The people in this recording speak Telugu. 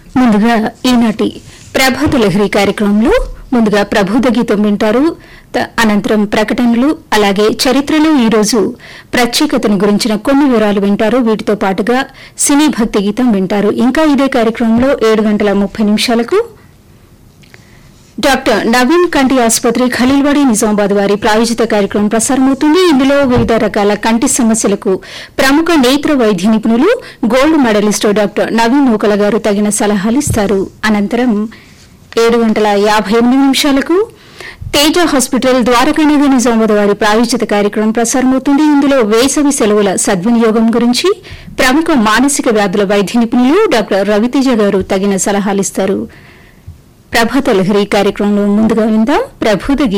ముందుగా ఈనాటి ప్రభాత లహరి కార్యక్రమంలో ముందుగా ప్రబోధ గీతం వింటారు త- అనంతరం ప్రకటనలు అలాగే చరిత్రలో ఈ రోజు ప్రత్యేకతను గురించిన కొన్ని వివరాలు వింటారు వీటితో పాటుగా సినీ భక్తి గీతం వింటారు ఇంకా ఇదే కార్యక్రమంలో ఏడు గంటల ముప్పై నిమిషాలకు డాక్టర్ నవీన్ కంటి ఆసుపత్రి ఖలీల్వాడి నిజామాబాద్ వారి ప్రాయోజిత కార్యక్రమం ప్రసారమవుతుంది ఇందులో వివిధ రకాల కంటి సమస్యలకు ప్రముఖ నేత్ర వైద్య నిపుణులు gold medallist doctor Naveen Nookala గారు తగిన సలహాలు ఇస్తారు అనంతరం ఏడు గంటల యాభై ఎనిమిది నిమిషాలకు తేజ హాస్పిటల్ ద్వారకానగర్ నిజామాబాద్ వారి ప్రాయోజిత కార్యక్రమం ప్రసారమవుతుంది ఇందులో వేసవి సెలవుల సద్వినియోగం గురించి ప్రముఖ మానసిక వ్యాధుల వైద్య నిపుణులు డాక్టర్ రవితేజ గారు తగిన సలహాలిస్తారు ప్రభాత లహరి కార్యక్రమంలో ముందుగా విందాం ప్రబోధ గీ